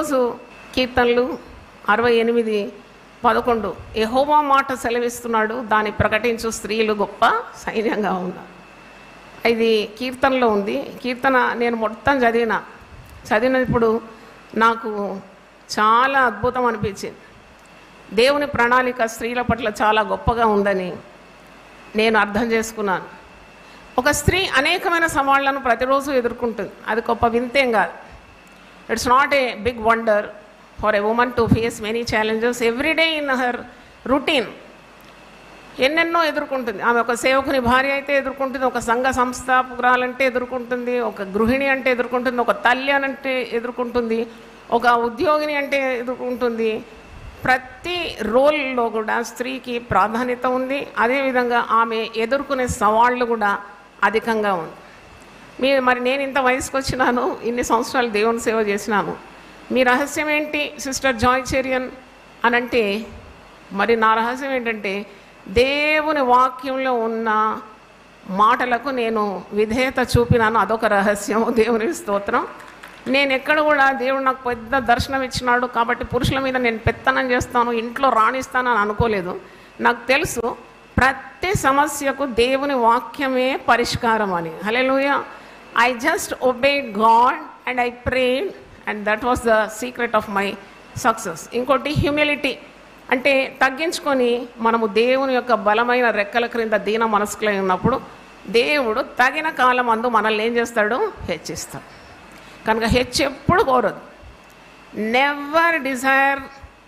ఈరోజు కీర్తనలు అరవై ఎనిమిది పదకొండు ఎహోవా మాట సెలవిస్తున్నాడు దాన్ని ప్రకటించు స్త్రీలు గొప్ప సైన్యంగా ఉన్నారు ఇది కీర్తనలో ఉంది కీర్తన నేను మొత్తం చదివిన చదివినప్పుడు నాకు చాలా అద్భుతం అనిపించింది దేవుని ప్రణాళిక స్త్రీల పట్ల చాలా గొప్పగా ఉందని నేను అర్థం చేసుకున్నాను ఒక స్త్రీ అనేకమైన సవాళ్లను ప్రతిరోజు ఎదుర్కొంటుంది అది గొప్ప వింతేం కాదు it's not a big wonder for a woman to face many challenges every day in her routine ఎన్నెన్నో ఎదుర్కొంటుంది ఆమె ఒక సేవకుని భార్య అయితే ఎదుర్కొంటుంది ఒక సంఘ సంస్థాపకురాలంటే ఎదుర్కొంటుంది ఒక గృహిణి అంటే ఎదుర్కొంటుంది ఒక తల్లి అని అంటే ఎదుర్కొంటుంది ఒక ఉద్యోగిని అంటే ఎదుర్కొంటుంది ప్రతి రోల్లో కూడా స్త్రీకి ప్రాధాన్యత ఉంది అదేవిధంగా ఆమె ఎదుర్కొనే సవాళ్ళు కూడా అధికంగా ఉంది మీరు మరి నేను ఇంత వయసుకు వచ్చినాను ఇన్ని సంవత్సరాలు దేవుని సేవ చేసినాను మీ రహస్యం ఏంటి సిస్టర్ జాయ్ చెరియన్ అని అంటే మరి నా రహస్యం ఏంటంటే దేవుని వాక్యంలో ఉన్న మాటలకు నేను విధేయత చూపినాను అదొక రహస్యం దేవుని స్తోత్రం నేను ఎక్కడ కూడా దేవుడు నాకు పెద్ద దర్శనం ఇచ్చినాడు కాబట్టి పురుషుల మీద నేను పెత్తనం చేస్తాను ఇంట్లో రాణిస్తానని అనుకోలేదు నాకు తెలుసు ప్రతి సమస్యకు దేవుని వాక్యమే పరిష్కారం అని hallelujah I just obey God and I prayed and that was the secret of my success ఇంకోటి హ్యూమిలిటీ అంటే తగ్గించుకొని మనము దేవుని యొక్క బలమైన రెక్కల క్రింద దీన మనస్కులై ఉన్నప్పుడు దేవుడు తగిన కాలం అందు మనల్ని ఏం చేస్తాడు హెచ్చిస్తాడు కనుక హెచ్చు ఎప్పుడు కోరదు never desire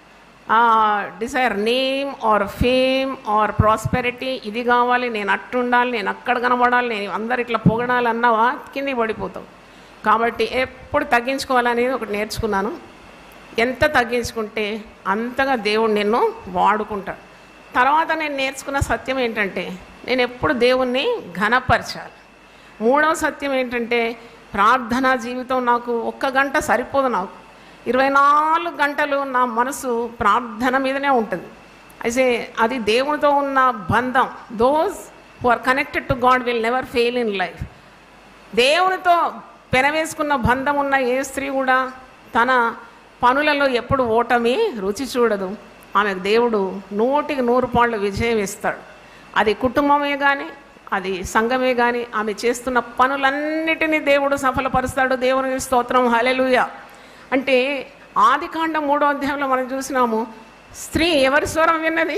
desire name or fame or prosperity ఇది కావాలి నేను అట్టుండాలి నేను అక్కడ కనబడాలి నేను అందరు ఇట్లా పొగడాలి అన్నావా కిందికి పడిపోతావు కాబట్టి ఎప్పుడు తగ్గించుకోవాలనేది ఒకటి నేర్చుకున్నాను ఎంత తగ్గించుకుంటే అంతగా దేవుడు నిన్ను వాడుకుంటాడు తర్వాత నేను నేర్చుకున్న సత్యం ఏంటంటే నేను ఎప్పుడు దేవుణ్ణి ఘనపరచాలి మూడవ సత్యం ఏంటంటే ప్రార్థనా జీవితం నాకు ఒక్క గంట సరిపోదు నాకు ఇరవై నాలుగు గంటలు నా మనసు ప్రార్థన మీదనే ఉంటుంది అయితే అది దేవునితో ఉన్న బంధం those who are connected to God will never fail in life దేవునితో పెనవేసుకున్న బంధం ఉన్న ఏ స్త్రీ కూడా తన పనులలో ఎప్పుడు ఓటమి రుచి చూడదు ఆమెకు దేవుడు నూటికి నూరు పాళ్ళు విజయం ఇస్తాడు అది కుటుంబమే కానీ అది సంఘమే కానీ ఆమె చేస్తున్న పనులన్నిటినీ దేవుడు సఫలపరుస్తాడు దేవునికి స్తోత్రం హలెలుయ అంటే ఆదికాండం మూడో అధ్యాయంలో మనం చూసినాము స్త్రీ ఎవరి స్వరం విన్నది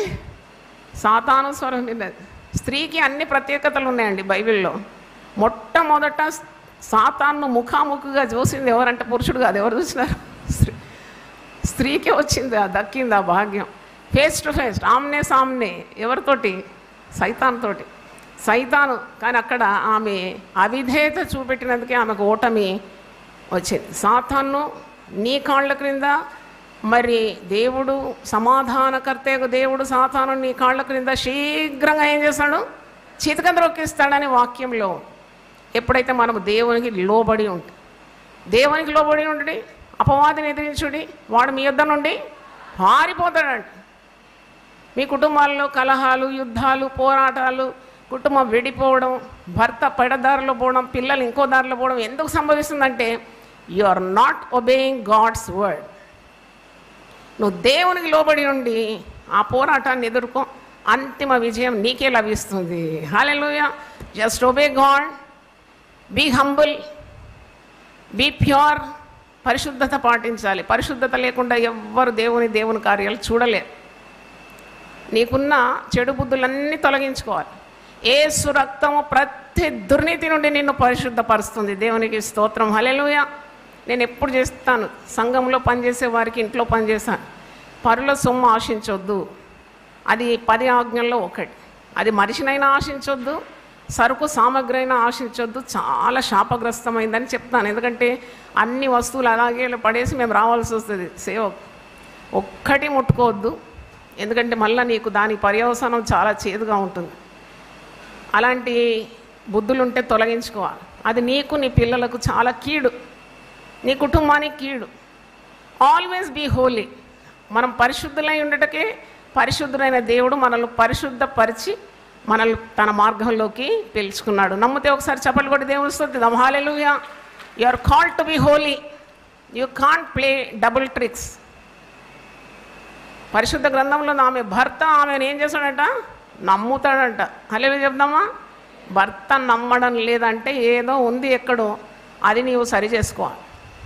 సాతాను స్వరం విన్నది స్త్రీకి అన్ని ప్రత్యేకతలు ఉన్నాయండి బైబిల్లో మొట్టమొదట సాతాన్ను ముఖాముఖిగా చూసింది ఎవరంటే పురుషుడు కాదు ఎవరు చూసినారు స్త్రీ స్త్రీకే వచ్చింది ఆ దక్కింది ఆ భాగ్యం ఫేస్ టు ఫేస్ ఆమ్నే సామ్నే ఎవరితోటి సైతాన్తోటి సైతాను కానీ అక్కడ ఆమె అవిధేయత చూపెట్టినందుకే ఆమెకు ఓటమి వచ్చింది సాతాన్ను నీ కాళ్ళ క్రింద మరి దేవుడు సమాధానకర్తే దేవుడు సాతాను నీ కాళ్ళ క్రింద శీఘ్రంగా ఏం చేస్తాడు చితక ద్రొక్కిస్తాడని వాక్యంలో ఎప్పుడైతే మనము దేవునికి లోబడి ఉంటాం దేవునికి లోబడి ఉండి అపవాదిని ఎదిరించుడి వాడు మీ యొద్ద నుండి పారిపోతాడండి మీ కుటుంబాల్లో కలహాలు యుద్ధాలు పోరాటాలు కుటుంబం విడిపోవడం భర్త పెడదారిలో పోవడం పిల్లలు ఇంకో దారిలో పోవడం ఎందుకు సంభవిస్తుందంటే you are not obeying God's word నువ్వు దేవునికి లోబడి ఉండి ఆ పోరాటాన్ని ఎదుర్కో అంతిమ విజయం నీకే లభిస్తుంది hallelujah just obey God be humble be pure పరిశుద్ధత పాటించాలి పరిశుద్ధత లేకుండా ఎవ్వరు దేవుని దేవుని కార్యాలు చూడలేరు నీకున్న చెడు బుద్ధులన్నీ తొలగించుకోవాలి ఏసు రక్తము ప్రతి దుర్నీతి నుండి నిన్ను పరిశుద్ధపరుస్తుంది దేవునికి స్తోత్రం హలెలుయ నేను ఎప్పుడు చేస్తాను సంఘంలో పనిచేసే వారికి ఇంట్లో పనిచేస్తాను పరుల సొమ్ము ఆశించొద్దు అది పది ఆజ్ఞల్లో ఒకటి అది మనిషినైనా ఆశించొద్దు సరుకు సామగ్రి అయినా ఆశించొద్దు చాలా శాపగ్రస్తమైందని చెప్తాను ఎందుకంటే అన్ని వస్తువులు అలాగే పడేసి మేము రావాల్సి వస్తుంది సేవ ఒక్కటి ముట్టుకోవద్దు ఎందుకంటే మళ్ళీ నీకు దాని పర్యవసానం చాలా చేదుగా ఉంటుంది అలాంటి బుద్ధులుంటే తొలగించుకోవాలి అది నీకు నీ పిల్లలకు చాలా కీడు నీ కుటుంబానికి కీడు ఆల్వేస్ బీ హోలీ మనం పరిశుద్ధులై ఉండటకే పరిశుద్ధులైన దేవుడు మనల్ని పరిశుద్ధపరిచి మనల్ని తన మార్గంలోకి పిలుచుకున్నాడు నమ్మితే ఒకసారి చెప్పలు కొట్టి దేవుని స్థుతి hallelujah you are called to be holy you can't play double tricks పరిశుద్ధ గ్రంథంలో ఆమె భర్త ఆమెను ఏం చేస్తాడంట నమ్ముతాడంట హలో చెప్దామా భర్త నమ్మడం లేదంటే ఏదో ఉంది ఎక్కడో అది నీవు సరి చేసుకోవాలి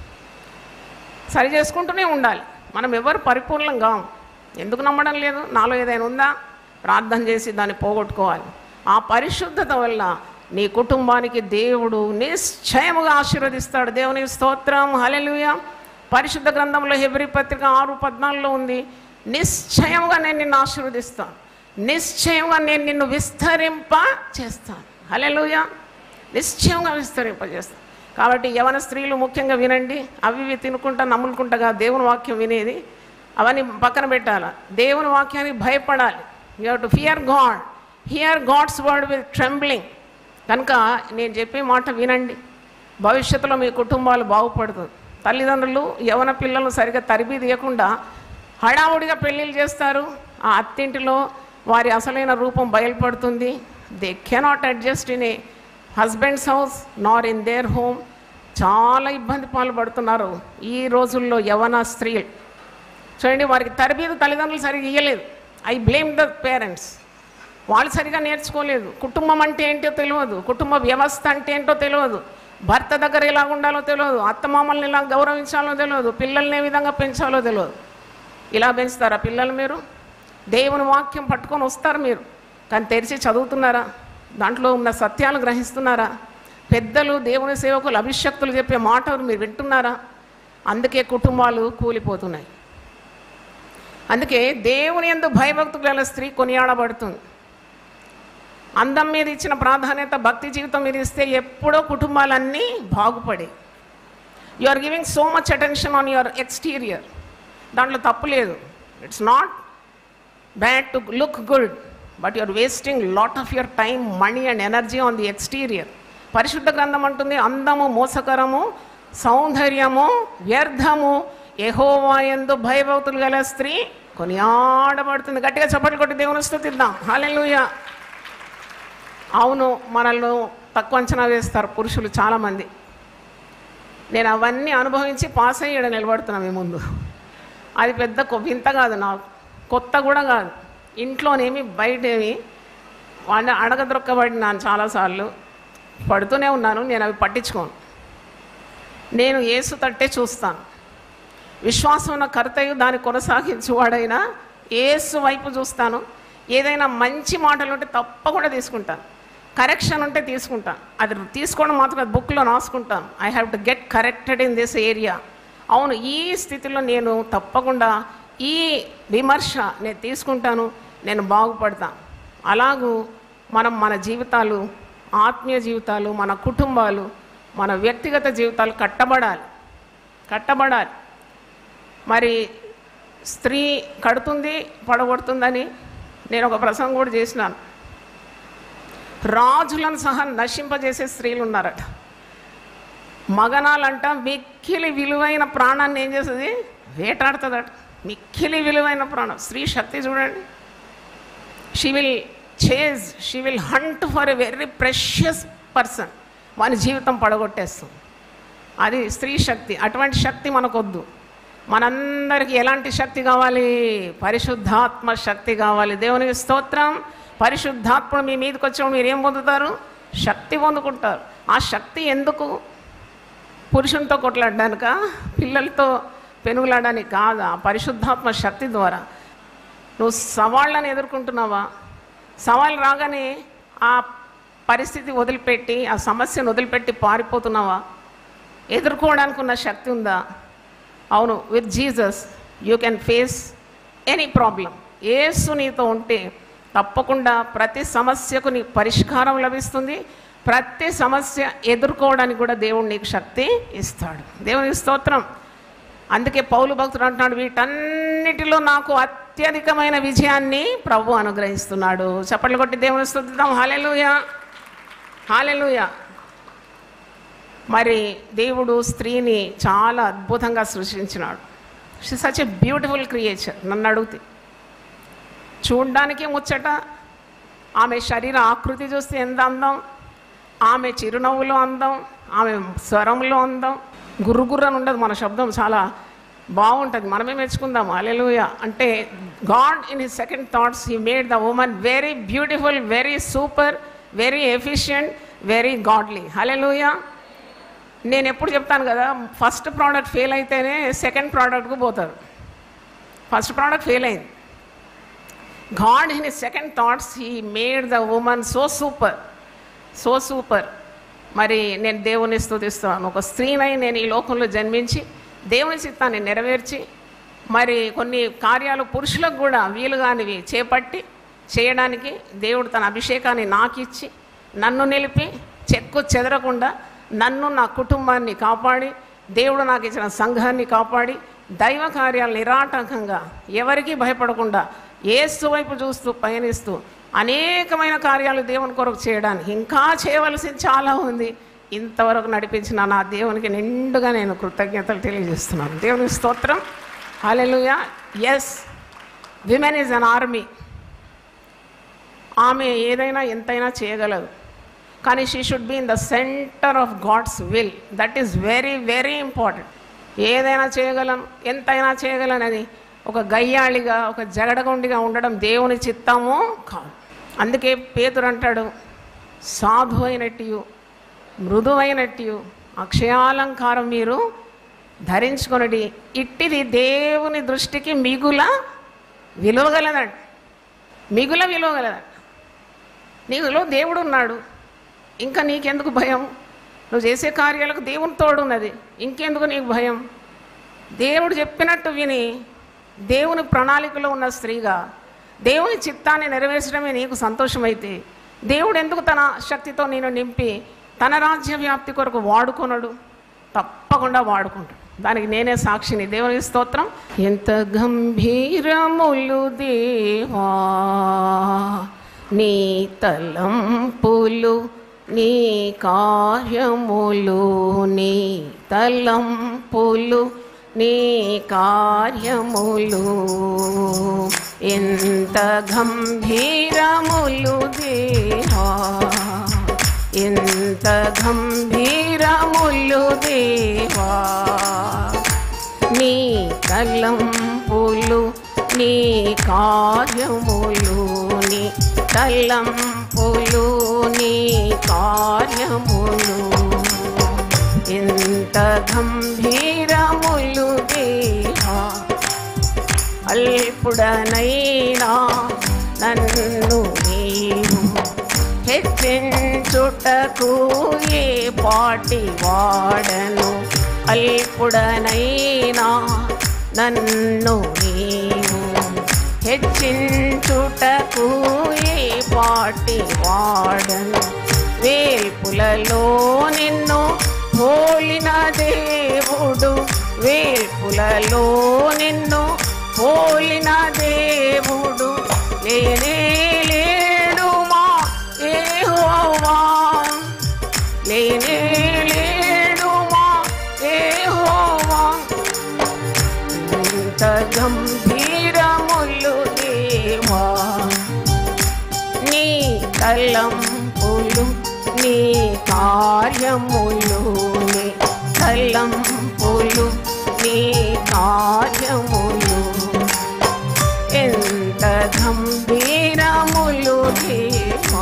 సరి చేసుకుంటూనే ఉండాలి మనం ఎవరు పరిపూర్ణం కాం ఎందుకు నమ్మడం లేదు నాలో ఏదైనా ఉందా ప్రార్థన చేసి దాన్ని పోగొట్టుకోవాలి ఆ పరిశుద్ధత వల్ల నీ కుటుంబానికి దేవుడు నిశ్చయముగా ఆశీర్వదిస్తాడు దేవుని స్తోత్రం హలెలుయ పరిశుద్ధ గ్రంథంలో హెబ్రి పత్రిక ఆరు పద్నాలుగులో ఉంది నిశ్చయముగా నేను నిన్ను ఆశీర్వదిస్తాను నిశ్చయంగా నేను నిన్ను విస్తరింప చేస్తాను హలెలుయ నిశ్చయంగా విస్తరింపజేస్తాను కాబట్టి యవన స్త్రీలు ముఖ్యంగా వినండి అవి ఇవి తినుకుంటా నమ్ముకుంటా దేవుని వాక్యం వినేది అవన్నీ పక్కన పెట్టాలి దేవుని వాక్యానికి భయపడాలి you have to fear God hear God's word with trembling కనుక నేను చెప్పే మాట వినండి భవిష్యత్తులో మీ కుటుంబాలు బాగుపడుతుంది తల్లిదండ్రులు యవన పిల్లలను సరిగ్గా తరిబి తీయకుండా హడావుడిగా పెళ్ళిళ్ళు చేస్తారు ఆ అత్తింటిలో వారి అసలైన రూపం బయలుపడుతుంది they cannot adjust in a husband's house nor in their home చాలా ఇబ్బంది పాల్పడుతున్నారు ఈ రోజుల్లో యవన స్త్రీలు చూడండి వారికి తరబీదు తల్లిదండ్రులు సరిగ్గా ఇయ్యలేదు ఐ బ్లేమ్ ద పేరెంట్స్ వాళ్ళు సరిగా నేర్చుకోలేదు కుటుంబం అంటే ఏంటో తెలియదు కుటుంబ వ్యవస్థ అంటే ఏంటో తెలియదు భర్త దగ్గర ఎలా ఉండాలో తెలియదు అత్తమామల్ని ఎలా గౌరవించాలో తెలియదు పిల్లల్ని ఏ విధంగా పెంచాలో తెలియదు ఇలా పెంచుతారా పిల్లలు మీరు దేవుని వాక్యం పట్టుకొని వస్తారు మీరు కానీ తెరిచి చదువుతున్నారా దాంట్లో ఉన్న సత్యాలు గ్రహిస్తున్నారా పెద్దలు దేవుని సేవకులు అభిషక్తులు చెప్పే మాటలు మీరు వింటున్నారా అందుకే కుటుంబాలు కూలిపోతున్నాయి అందుకే దేవుని ఎందు భయభక్తులు గల స్త్రీ కొనియాడబడుతుంది అందం మీద ఇచ్చిన ప్రాధాన్యత భక్తి జీవితం మీద ఇస్తే ఎప్పుడో కుటుంబాలన్నీ బాగుపడే you are giving so much attention on your exterior దాంట్లో తప్పు లేదు it's not bad to look good but you are wasting lot of your time money and energy on the exterior పరిశుద్ధ గ్రంథం అంటుంది అందము మోసకరము సౌందర్యము వ్యర్థము యెహోవాయందు భయభక్తులు గల స్త్రీ కొనియాడబడుతుంది గట్టిగా చప్పట్లు కొట్టి దేవుని స్థుతిద్దాం హాలెలూయా అవును మనల్ని తక్కువ అంచనా వేస్తారు పురుషులు చాలామంది నేను అవన్నీ అనుభవించి పాస్ అయ్యాడు నిలబడుతున్నా మీ ముందు అది పెద్ద కొ- వింత కాదు నాకు కొత్త కూడా కాదు ఇంట్లోనేమి బయటేమి వాడిని అడగదొక్కబడినాను చాలాసార్లు పడుతూనే ఉన్నాను నేను అవి పట్టించుకోను నేను ఏసు తట్టే చూస్తాను విశ్వాసం ఉన్న కర్తయు దాన్ని కొనసాగించువాడైనా ఏసు వైపు చూస్తాను ఏదైనా మంచి మాటలు ఉంటే తప్పకుండా తీసుకుంటాను కరెక్షన్ ఉంటే తీసుకుంటాను అది తీసుకోవడం మాత్రం బుక్లో రాసుకుంటాను I have to get corrected in this area అవును ఈ స్థితిలో నేను తప్పకుండా ఈ విమర్శ నేను తీసుకుంటాను నేను బాగుపడతాను అలాగూ మనం మన జీవితాలు ఆత్మీయ జీవితాలు మన కుటుంబాలు మన వ్యక్తిగత జీవితాలు కట్టబడాలి కట్టబడాలి మరి స్త్రీ కడుతుంది పడగొడుతుందని నేను ఒక ప్రసంగం కూడా చేసినాను రాజులను సహా నశింపజేసే స్త్రీలు ఉన్నారట మగనాలంట మిక్కిలి విలువైన ప్రాణాన్ని ఏం చేస్తుంది వేటాడుతుందట మిక్కిలి విలువైన ప్రాణం స్త్రీ శక్తి చూడండి she will chase she will hunt for a very precious person వాని జీవితం పడగొట్టేస్తుంది అది స్త్రీ శక్తి అటువంటి శక్తి మనకొద్దు మనందరికీ ఎలాంటి శక్తి కావాలి పరిశుద్ధాత్మ శక్తి కావాలి దేవునికి స్తోత్రం పరిశుద్ధాత్మ మీ మీదకి వచ్చినప్పుడు మీరు ఏం పొందుతారు శక్తి పొందుకుంటారు ఆ శక్తి ఎందుకు పురుషునితో కొట్లాడడానిక పిల్లలతో పెనుగులాడడానికి కాదు ఆ పరిశుద్ధాత్మ శక్తి ద్వారా నువ్వు సవాళ్ళని ఎదుర్కొంటున్నావా సవాళ్ళు రాగానే ఆ పరిస్థితి వదిలిపెట్టి ఆ సమస్యను వదిలిపెట్టి పారిపోతున్నావా ఎదుర్కోవడానికి ఉన్న శక్తి ఉందా అవును with Jesus you can face any problem Yesu నీతో ఉంటే తప్పకుండా ప్రతి సమస్యకు నీకు పరిష్కారం లభిస్తుంది ప్రతి సమస్య ఎదుర్కోవడానికి కూడా దేవుడు నీకు శక్తి ఇస్తాడు దేవునికి స్తోత్రం అందుకే పౌలు భక్తుడు అంటున్నాడు వీటన్నిటిలో నాకు అత్యధికమైన విజయాన్ని ప్రభు అనుగ్రహిస్తున్నాడు చప్పట్లు కొట్టి దేవుని స్తుతిద్దాం హాలెలుయా హాలెలుయా మరి దేవుడు స్త్రీని చాలా అద్భుతంగా సృష్టించినాడు she such a beautiful creature నన్ను అడిగితే చూడ్డానికి ముచ్చట ఆమె శరీర ఆకృతి చూస్తే ఎంత అందం ఆమె చిరునవ్వులో అందం ఆమె స్వరంలో అందం గుర్రు అని ఉండదు మన శబ్దం చాలా బాగుంటుంది మనమే మెచ్చుకుందాం అలెలుయ అంటే God in his second thoughts he made the woman very beautiful very super very efficient very godly hallelujah నేను ఎప్పుడు చెప్తాను కదా ఫస్ట్ ప్రోడక్ట్ ఫెయిల్ అయితేనే సెకండ్ ప్రోడక్ట్కు పోతారు ఫస్ట్ ప్రోడక్ట్ ఫెయిల్ అయింది God in his second thoughts he made the woman so super so super మరి నేను దేవుని స్తుతిస్తాను ఒక స్త్రీనై నేను ఈ లోకంలో జన్మించి దేవుని చిత్తాన్ని నెరవేర్చి మరి కొన్ని కార్యాలు పురుషులకు కూడా వీలు కానివి చేపట్టి చేయడానికి దేవుడు తన అభిషేకాన్ని నాకు ఇచ్చి నన్ను నిలిపి చెక్కు చెదరకుండా నన్ను నా కుటుంబాన్ని కాపాడి దేవుడు నాకు ఇచ్చిన సంఘాన్ని కాపాడి దైవ కార్యాలు నిరాటంకంగా ఎవరికీ భయపడకుండా ఏసు వైపు చూస్తూ పయనిస్తూ అనేకమైన కార్యాలు దేవుని కొరకు చేయడానికి ఇంకా చేయవలసింది చాలా ఉంది ఇంతవరకు నడిపించిన నా దేవునికి నిండుగా నేను కృతజ్ఞతలు తెలియజేస్తున్నాను దేవుని స్తోత్రం hallelujah yes women is an army ఆమె ఏదైనా ఎంతైనా చేయగలదు కానీ she should be in the centre of God's will that is very very important ఏదైనా చేయగలను ఎంతైనా చేయగలనని ఒక గయ్యాళిగా ఒక జగడగొండిగా ఉండడం దేవుని చిత్తము కాదు అందుకే పేతురు అంటాడు సాధు అయినట్టు మృదువైనట్టు అక్షయాలంకారం మీరు ధరించుకొనడి ఇట్టిది దేవుని దృష్టికి మిగుల విలువగలదండి మిగుల విలువగలదండి నీకులో దేవుడు ఉన్నాడు ఇంకా నీకెందుకు భయం నువ్వు చేసే కార్యాలకు దేవుని తోడున్నది ఇంకెందుకు నీకు భయం దేవుడు చెప్పినట్టు విని దేవుని ప్రణాళికలో ఉన్న స్త్రీగా దేవుని చిత్తాన్ని నెరవేర్చడమే నీకు సంతోషమైతే దేవుడు ఎందుకు తన శక్తితో నేను నింపి తన రాజ్య వ్యాప్తి కొరకు వాడుకొనడు తప్పకుండా వాడుకుంటాడు దానికి నేనే సాక్షిని దేవుని స్తోత్రం ఎంత గంభీరములు దేవా నీ తలంపులు నీ కార్యములు నీ తలంపులు నీ కార్యములు ఎంత గంభీరములు దేవా ఎంత గంభీరములు దేవా నీ తలంపులు నీ కార్యములు నీ తలంపులు నీ కార్యములు ఎంత గంభీరములు దేవా అల్పుడనైనా నన్ను నీవు హెచ్చించుటకు ఏ పాటి వాడను అల్పుడనైనా నన్ను నీవు హెచ్చించుటకు ఏ పాటి వాడను వేల్పులలో నిన్ను పోలిన దేవుడు వేల్పులలో నిన్ను పోలిన దేవుడు లేనే లేడు మా ఏహోవా లేనే లేడు మా ఏహోవా ఇంత గంభీరములు దేవా నీ తలంపులు నీ కార్యములు నీ తలంపులు నీ కార్యములు ఎంత గంభీరములు దేవా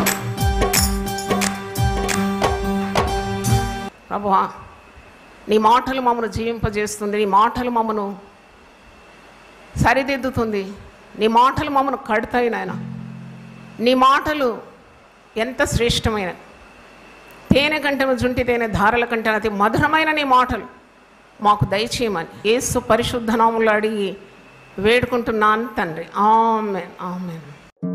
ప్రభువా నీ మాటలు మమ్మను జీవింపజేస్తుంది నీ మాటలు మమ్మను సరిదిద్దుతుంది నీ మాటలు మమ్మను కడతాయి నాయన నీ మాటలు ఎంత శ్రేష్టమైన తేనె కంటే జుంటి తేనె ధారల కంటే అతి మధురమైన నీ మాటలు మాకు దయచేయమని యేసు పరిశుద్ధ నాములు అడిగి వేడుకుంటున్నాను తండ్రి ఆమెన్ ఆమెన్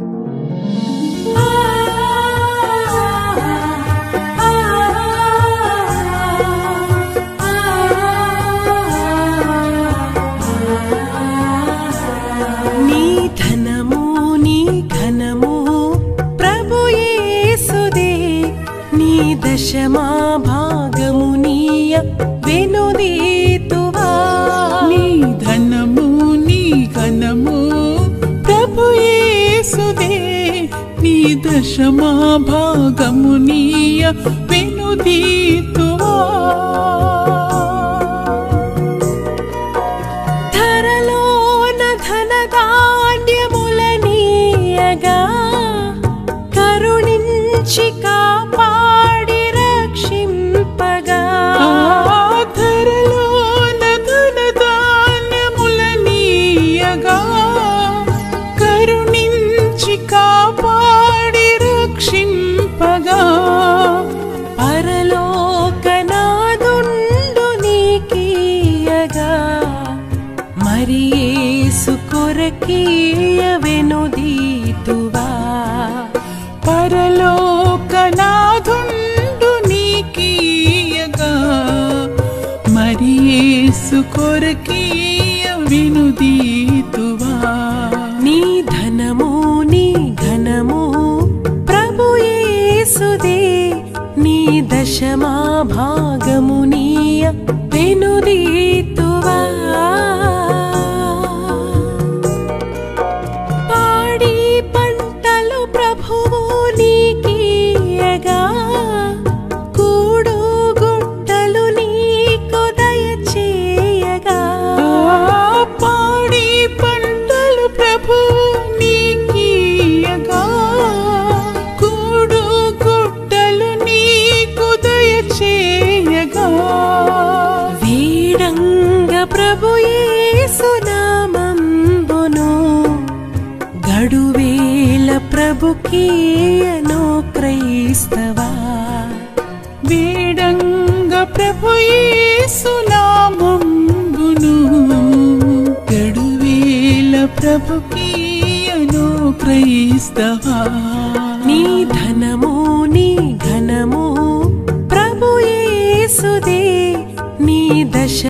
నీ ధనము నీ ఘనము ప్రభు యేసుదే నీ దశమా భాగము నీయ వెనుదీతువా నీ ధనము నీ ఘనము ప్రభు యేసుదే నీ దశమా భాగము నీయ వెనుదీతువా కొరకీయవెనుదీతువా పరలోకనాథుండు నీకీయగా మరి యేసు కొరకీయ వినుదీతువా నీ ధనము నీ ఘనము ప్రభు యేసుదే నీ దశమా భాగము నీయ వెనుదీతువా పాడి పంటలు ప్రభువు నీకీయగా కూడు గుట్టలు నీకు దయచేయగా ఆ పాడి పంటలు ప్రభు నీకీయగా కూడు గుట్టలు నీకు దయచేయగా వీడంగ ప్రభు యేసునామంబును గడువేల ప్రభుకీయను క్రైస్తవా వేడంగ ప్రభు యేసునామంబును గడువేల ప్రభుకీయను క్రైస్తవా నీ ధనము నీ ఘనము ప్రభు యేసుదే నీ దశ